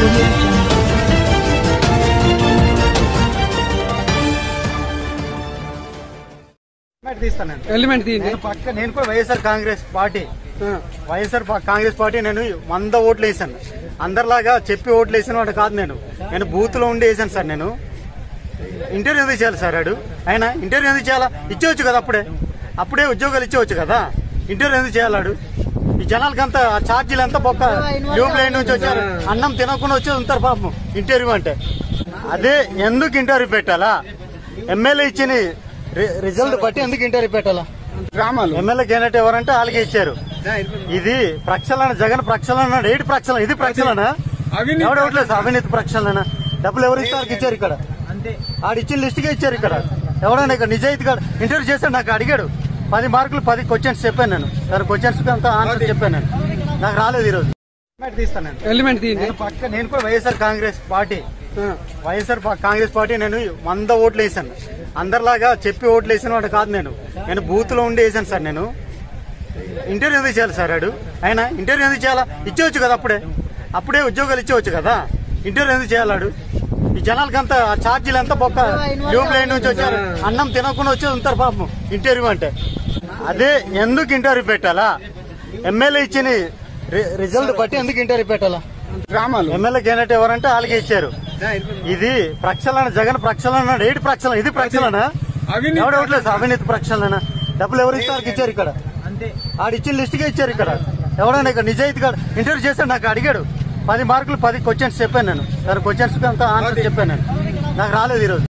audio jungle. Element తీస్తానండి element తీయండి నేను పక్క నేను కూడా వైఎస్ఆర్ కాంగ్రెస్ పార్టీ వైఎస్ఆర్ పా- కాంగ్రెస్ పార్టీ నేను వంద ఓట్లు వేసాను అందరిలాగా చెప్పి ఓట్లు వేసిన వాడు కాదు నేను నేను బూత్ లో ఉండి వేసాను సార్ నేను ఇంటర్వ్యూ ఎందుకు చేయాలి సార్ ఆడు ఆయన ఇంటర్వ్యూ ఎందుకు చేయాలా ఇచ్చేవచ్చు కదా అప్పుడే అప్పుడే ఉద్యోగాలు ఇచ్చేవచ్చు కదా ఇంటర్వ్యూ ఎందుకు చేయాలాడు ఈ జనాలకంతా ఆ ఛార్జీలు అంతా బొక్క ట్యూబ్ లైన్ నుంచి వచ్చారు అన్నం తినకుండా వచ్చి ఉంటారు పాపం ఇంటర్వ్యూ అంటే అదే ఎందుకు ఇంటర్వ్యూ పెట్టాలా ఎమ్మెల్యే ఇచ్చిన రి- రిజల్ట్ బట్టి ఎందుకు ఇంటర్వ్యూ పెట్టాలా గ్రామాలు ఎమ్మెల్యే క్యాండిడేట్ ఎవరంటే వాళ్ళకే ఇచ్చారు ఇది ప్రక్షాళన జగన్ ప్రక్షాళన ఏడు ప్రక్షాళన ఇది ప్రక్షాళన అవినీతి ఎవడు ఇవ్వట్లేదు సార్, అవినీతి ప్రక్షాళన డబ్బులు ఎవరు ఇస్తారు ఇచ్చారు ఇక్కడ ఆడిచ్చిన లిస్ట్ గా ఇచ్చారు ఇక్కడ ఎవడైనా ఇక్కడ నిజాయితీగా ఇంటర్వ్యూ చేస్తే నాకు అడిగాడు పది మార్కులు పది క్వశ్చన్స్ చెప్పాను నేను దాని క్వశ్చన్స్ అంతా ఆన్సర్ చెప్పాను నేను నాకు రాలేదు ఈరోజు ఎలిమెంట్ తీస్తానండి ఎలిమెంట్ తీయండి నేను పక్క నేను కూడా వైఎస్ఆర్ కాంగ్రెస్ పార్టీ వైఎస్ఆర్ పా- కాంగ్రెస్ పార్టీ నేను వంద ఓట్లు వేసాను అందరిలాగా చెప్పి ఓట్లు వేసిన వాడు కాదు నేను నేను బూత్ లో ఉండి వేసాను సార్ నేను ఇంటర్వ్యూ ఎందుకు చేయాలి సార్ ఆడు ఆయన ఇంటర్వ్యూ ఎందుకు చేయాలా ఇచ్చేవచ్చు కదా అప్పుడే అప్పుడే ఉద్యోగాలు ఇచ్చేవచ్చు కదా ఇంటర్వ్యూ ఎందుకు చేయాలాడు ఈ జనాలకంతా ఆ ఛార్జీలు అంతా బొక్క ట్యూబ్ లైన్ నుంచి వచ్చారు అన్నం తినకుండా వచ్చి ఉంటారు పాపం ఇంటర్వ్యూ అంటే అదే ఎందుకు ఇంటర్వ్యూ పెట్టాలా ఎమ్మెల్యే ఇచ్చిన రి- రిజల్ట్ బట్టి ఎందుకు ఇంటర్వ్యూ పెట్టాలా గ్రామాలు ఎమ్మెల్యే క్యాండిడేట్ ఎవరంటే వాళ్ళకే ఇచ్చారు ఇది ప్రక్షాళన జగన్ ప్రక్షాళన ఏడు ప్రక్షాళన ఇది ప్రక్షాళన అవినీతి ఎవడు ఇవ్వట్లేదు సార్, అవినీతి ప్రక్షాళన డబ్బులు ఎవరు ఇస్తారు ఇచ్చారు ఇక్కడ ఆడిచ్చిన లిస్ట్ గా ఇచ్చారు ఇక్కడ ఎవడైనా ఇక్కడ నిజాయితీగా ఇంటర్వ్యూ చేస్తే నాకు అడిగాడు పది మార్కులు పది క్వశ్చన్స్ చెప్పాను నేను దాని క్వశ్చన్స్ అంతా ఆన్సర్ చెప్పాను నేను నాకు రాలేదు ఈరోజు